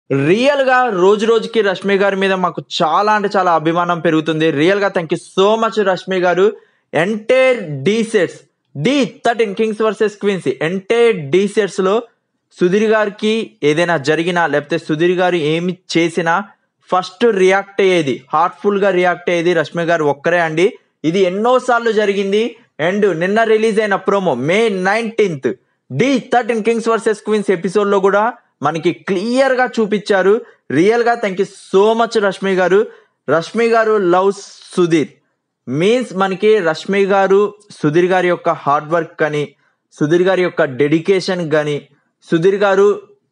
real గా రోజు రోజుకి రష్మి గారి మీద మాకు చాలా అంటే చాలా అభిమానం పెరుగుతుంది రియల్ గా thank you so much Rashmi garu entire the sets the thirteen kings versus queens entire the sets లో సుధీర్ గారికి ఏదైనా జరిగినా లేకపోతే సుధీర్ గారు ఏమి చేసినా ఫస్ట్ రియాక్ట్ అయ్యేది హార్ట్ఫుల్ గా రియాక్ట్ అయ్యేది రష్మి గారు ఒక్కరే అండి ఇది ఎన్నో సార్లు జరిగింది అండ్ నిన్న రిలీజ్ అయిన promo May nineteenth the thirteen kings versus queens episode లో కూడా మనకి క్లియర్ గా చూపించారు రియల్ గా thank you so much Rashmi garu Rashmi గారు లవ్ సుధీర్ మీన్స్ మనకి రష్మి గారు సుధీర్ గారి యొక్క హార్డ్ వర్క్ కానీ సుధీర్ గారి యొక్క డెడికేషన్ కానీ సుధీర్ గారు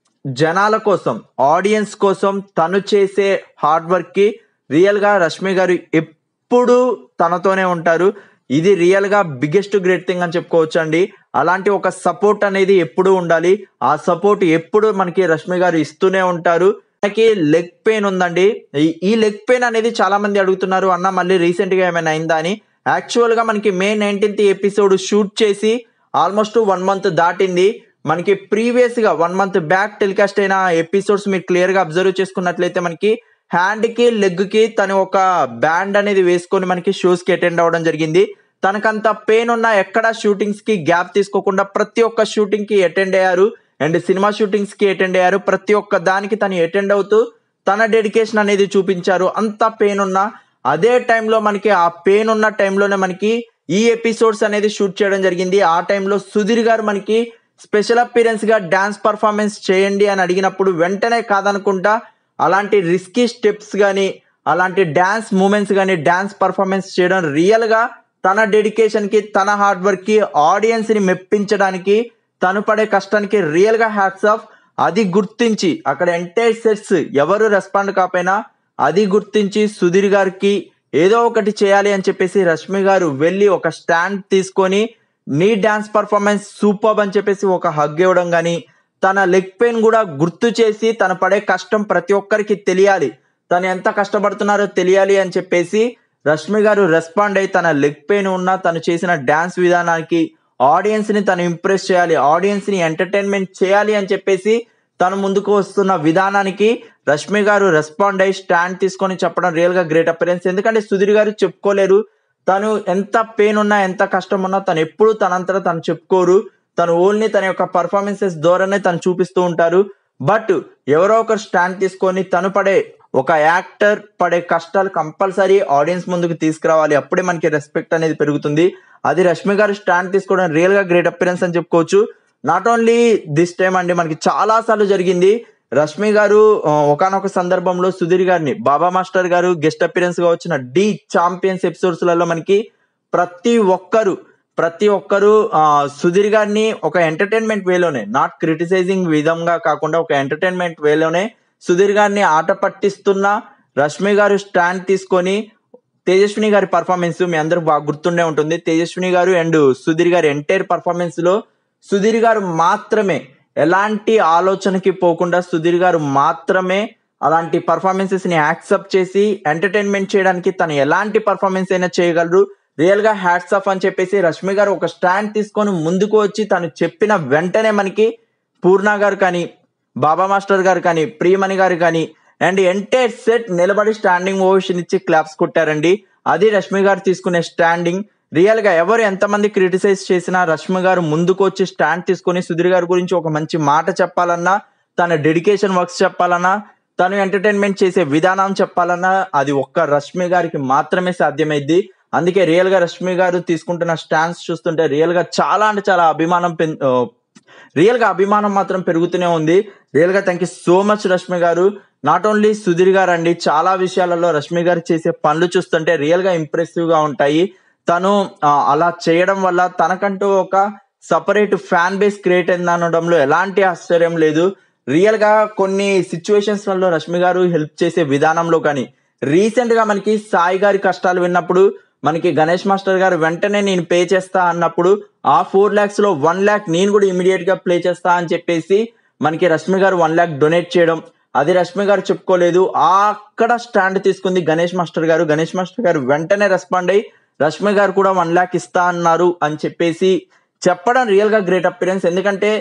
జనాల కోసం ఆడియన్స్ కోసం తను చేసే హార్డ్ వర్క్ కి రియల్ గా రష్మి గారు ఎప్పుడు తనతోనే ఉంటారు ఇది రియల్ గా బిగ్గెస్ట్ గ్రేట్ థింగ్ అని చెప్పుకోవచ్చు అండి అలాంటి ఒక సపోర్ట్ అనేది ఎప్పుడు ఉండాలి ఆ సపోర్ట్ ఎప్పుడు మనకి రష్మి గారు ఇస్తూనే ఉంటారు మనకి లెగ్ పెయిన్ ఉందండి ఈ- ఈ లెగ్ పెయిన్ అనేది చాలా మంది అడుగుతున్నారు అన్న మళ్ళీ రీసెంట్ గా ఏమైనా అయిందా అని యాక్చువల్ గా మనకి మే నైన్టీన్త్ ఎపిసోడ్ షూట్ చేసి ఆల్మోస్ట్ వన్ మంత్ దాటింది మనకి ప్రీవియస్ గా వన్ మంత్ బ్యాక్ టెలికాస్ట్ అయిన ఎపిసోడ్స్ మీరు క్లియర్ గా అబ్జర్వ్ చేసుకున్నట్లయితే మనకి హ్యాండ్ కి లెగ్ కి తను ఒక బ్యాండ్ అనేది వేసుకొని మనకి షోస్ కి అటెండ్ అవ్వడం జరిగింది తనకంత పెయిన్ ఉన్న ఎక్కడ షూటింగ్స్ కి గ్యాప్ తీసుకోకుండా ప్రతి ఒక్క షూటింగ్ కి అటెండ్ అయ్యారు అండ్ సినిమా షూటింగ్స్ కి అటెండ్ అయ్యారు ప్రతి ఒక్క దానికి తను అటెండ్ అవుతూ తన డెడికేషన్ అనేది చూపించారు అంత పెయిన్ ఉన్న అదే టైంలో మనకి ఆ పెయిన్ ఉన్న టైంలోనే మనకి ఈ ఎపిసోడ్స్ అనేది షూట్ చేయడం జరిగింది ఆ టైంలో సుధీర్ గారు మనకి స్పెషల్ అపీరెన్స్ గా డాన్స్ పర్ఫార్మెన్స్ చేయండి అని అడిగినప్పుడు వెంటనే కాదనుకుంటా అలాంటి రిస్కీ స్టెప్స్ కానీ అలాంటి డాన్స్ మూమెంట్స్ కానీ డాన్స్ పర్ఫార్మెన్స్ చేయడం రియల్ గా తన డెడికేషన్ కి తన హార్డ్ వర్క్ కి ఆడియన్స్ ని మెప్పించడానికి తను పడే కష్టానికి రియల్ గా హ్యాట్స్ ఆఫ్ అది గుర్తించి అక్కడ ఎంటైర్ సెట్స్ ఎవరు రెస్పాండ్ కాకపోయినా అది గుర్తించి సుధీర్ గారికి ఏదో ఒకటి చేయాలి అని చెప్పేసి రష్మి గారు వెళ్ళి ఒక స్టాండ్ తీసుకొని నీ డాన్స్ పర్ఫార్మెన్స్ సూపర్ అని చెప్పేసి ఒక హగ్ ఇవ్వడం కానీ తన లెగ్ పెయిన్ కూడా గుర్తు చేసి తన పడే కష్టం ప్రతి ఒక్కరికి తెలియాలి తను ఎంత కష్టపడుతున్నారో తెలియాలి అని చెప్పేసి రష్మి గారు రెస్పాండ్ అయ్యి తన లెగ్ పెయిన్ ఉన్న తను చేసిన డాన్స్ విధానానికి ఆడియన్స్ ని తను ఇంప్రెస్ చేయాలి ఆడియన్స్ ని ఎంటర్టైన్మెంట్ చేయాలి అని చెప్పేసి తను ముందుకు వస్తున్న విధానానికి రష్మి గారు రెస్పాండ్ అయ్యి స్టాండ్ తీసుకొని చెప్పడం రియల్ గా గ్రేట్ అపీరెన్స్ ఎందుకంటే సుధీర్ గారు చెప్పుకోలేరు తను ఎంత పెయిన్ ఉన్నా ఎంత కష్టం ఉన్నా తను ఎప్పుడు తనంతటా తను చెప్పుకోరు తను ఓన్లీ తన యొక్క పర్ఫార్మెన్సెస్ ద్వారానే తను చూపిస్తూ ఉంటారు బట్ ఎవరో ఒకరు స్టాండ్ తీసుకొని తను పడే ఒక యాక్టర్ పడే కష్టాలు కంపల్సరీ ఆడియన్స్ ముందుకు తీసుకురావాలి అప్పుడే మనకి రెస్పెక్ట్ అనేది పెరుగుతుంది అది రష్మి గారు స్టాండ్ తీసుకోవడం రియల్ గా గ్రేట్ అపీరెన్స్ అని చెప్పుకోవచ్చు నాట్ ఓన్లీ దిస్ టైం అండి మనకి చాలా సార్లు జరిగింది రష్మి గారు ఒకనొక సందర్భంలో సుధీర్ గారిని Baba master garu guest appearance గా వచ్చిన డి ఛాంపియన్స్ ఎపిసోడ్స్ లలో మనకి ప్రతి ఒక్కరు ప్రతి ఒక్కరు ఆ, సుధీర్ గారిని ఒక ఎంటర్టైన్మెంట్ వేలోనే నాట్ క్రిటిసైజింగ్ విధంగా కాకుండా ఒక ఎంటర్టైన్మెంట్ వేలోనే సుధీర్ గారిని ఆట పట్టిస్తున్న రష్మి గారు స్టాండ్ తీసుకొని తేజస్విని గారి పర్ఫార్మెన్స్ మీ అందరికి బాగా గుర్తుండే ఉంటుంది తేజస్విని గారు అండ్ సుధీర్ గారి ఎంటైర్ పర్ఫార్మెన్స్ లో సుధీర్ గారు మాత్రమే ఎలాంటి ఆలోచనకి పోకుండా సుధీర్ గారు మాత్రమే అలాంటి పర్ఫార్మెన్సెస్ ని యాక్సెప్ట్ చేసి ఎంటర్టైన్మెంట్ చేయడానికి తను ఎలాంటి పర్ఫార్మెన్స్ అయినా చేయగలరు రియల్ గా హ్యాట్స్ ఆఫ్ అని చెప్పేసి రష్మి గారు ఒక స్టాండ్ తీసుకొని ముందుకు వచ్చి తను చెప్పిన వెంటనే మనకి పూర్ణ గారు కానీ బాబా మాస్టర్ గారు కానీ ప్రియమణి గారు కానీ అండ్ ఎంటైర్ సెట్ నిలబడి స్టాండింగ్ ఓషన్ ఇచ్చి క్లాప్స్ కొట్టారండి అది రష్మి గారు తీసుకునే స్టాండింగ్ రియల్ గా ఎవరు ఎంతమంది క్రిటిసైజ్ చేసినా రష్మి గారు ముందుకు వచ్చి స్టాండ్ తీసుకొని సుధీర్ గారి గురించి ఒక మంచి మాట చెప్పాలన్నా తన డెడికేషన్ వర్క్స్ చెప్పాలన్నా తను ఎంటర్టైన్మెంట్ చేసే విధానం చెప్పాలన్నా అది ఒక్క రష్మి గారికి మాత్రమే సాధ్యమైంది అందుకే రియల్ గా రష్మి గారు తీసుకుంటున్న స్టాండ్స్ చూస్తుంటే రియల్ గా చాలా అంటే చాలా అభిమానం పెన్- ఆ, రియల్ గా అభిమానం మాత్రం పెరుగుతూనే ఉంది రియల్ గా thank you so much Rashmi garu not only Sudheer గారు అండి చాలా విషయాలలో రష్మి గారు చేసే పనులు చూస్తుంటే రియల్ గా ఇంప్రెసివ్ గా ఉంటాయి తను ఆ, అలా చేయడం వల్ల తనకంటూ ఒక సపరేట్ ఫ్యాన్ బేస్ క్రియేట్ అయింది అనడంలో ఎలాంటి ఆశ్చర్యం లేదు రియల్ గా కొన్ని సిచ్యువేషన్స్ లలో రష్మి గారు హెల్ప్ చేసే విధానంలో కానీ రీసెంట్ గా మనకి సాయి గారి కష్టాలు విన్నప్పుడు మనకి గణేష్ మాస్టర్ గారు వెంటనే నేను పే చేస్తా అన్నప్పుడు ఆ ఫోర్ లాక్స్ లో వన్ లాక్ నేను కూడా ఇమీడియట్ గా ప్లే చేస్తా అని చెప్పేసి మనకి రష్మి గారు వన్ లాక్ డొనేట్ చేయడం అది రష్మి గారు చెప్పుకోలేదు ఆ అక్కడ స్టాండ్ తీసుకుంది గణేష్ మాస్టర్ గారు గణేష్ మాస్టర్ గారు వెంటనే రెస్పాండ్ అయ్యి రష్మి గారు కూడా వన్ లాక్ ఇస్తా అన్నారు అని చెప్పేసి చెప్పడం రియల్ గా గ్రేట్ అపీరెన్స్ ఎందుకంటే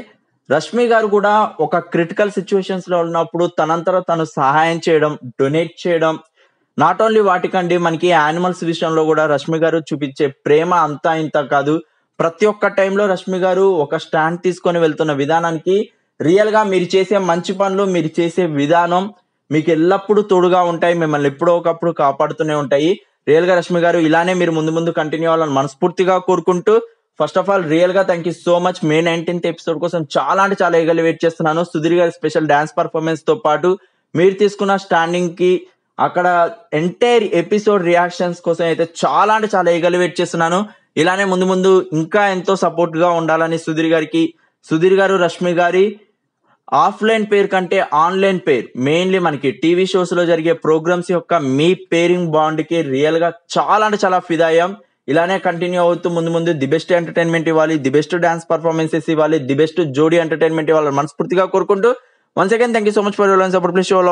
రష్మి గారు కూడా ఒక క్రిటికల్ సిచ్యువేషన్స్ లో ఉన్నప్పుడు తనంతట తను సహాయం చేయడం డొనేట్ చేయడం నాట్ ఓన్లీ వాటికండి మనకి యానిమల్స్ విషయంలో కూడా రష్మి గారు చూపించే ప్రేమ అంతా ఇంత కాదు ప్రతి ఒక్క టైంలో రష్మి గారు ఒక స్టాండ్ తీసుకొని వెళ్తున్న విధానానికి రియల్ గా మీరు చేసే మంచి పనులు మీరు చేసే విధానం మీకు ఎల్లప్పుడూ తోడుగా ఉంటాయి మిమ్మల్ని ఎప్పుడో ఒకప్పుడు కాపాడుతూనే ఉంటాయి రియల్ గా రష్మి గారు ఇలానే మీరు ముందు ముందు కంటిన్యూ అవ్వాలని మనస్ఫూర్తిగా కోరుకుంటూ ఫస్ట్ ఆఫ్ ఆల్ రియల్ గా thank you so much May nineteenth episode కోసం చాలా అంటే చాలా ఎగలి వెయిట్ చేస్తున్నాను సుధీర్ గారి స్పెషల్ డాన్స్ పర్ఫార్మెన్స్ తో పాటు మీరు తీసుకున్న స్టాండింగ్ కి అక్కడ ఎంటైర్ ఎపిసోడ్ రియాక్షన్స్ కోసం అయితే చాలా అంటే చాలా ఎగలి వెయిట్ చేస్తున్నాను ఇలానే ముందు ముందు ఇంకా ఎంతో సపోర్ట్ గా ఉండాలని సుధీర్ గారికి సుధీర్ గారు రష్మి గారి ఆఫ్లైన్ పేర్ కంటే ఆన్లైన్ పేర్ మెయిన్లీ మనకి టీవీ షోస్ లో జరిగే ప్రోగ్రామ్స్ యొక్క మీ పేరింగ్ బాండ్ కి రియల్ గా చాలా అంటే చాలా ఫిదాయం ఇలానే కంటిన్యూ అవుతూ ముందు ముందు ది బెస్ట్ ఎంటర్టైన్మెంట్ ఇవ్వాలి ది బెస్ట్ డాన్స్ పర్ఫార్మెన్సెస్ ఇవ్వాలి ది బెస్ట్ జోడీ ఎంటర్టైన్మెంట్ ఇవ్వాలని మనస్ఫూర్తిగా కోరుకుంటూ once again thank you so much for your support please show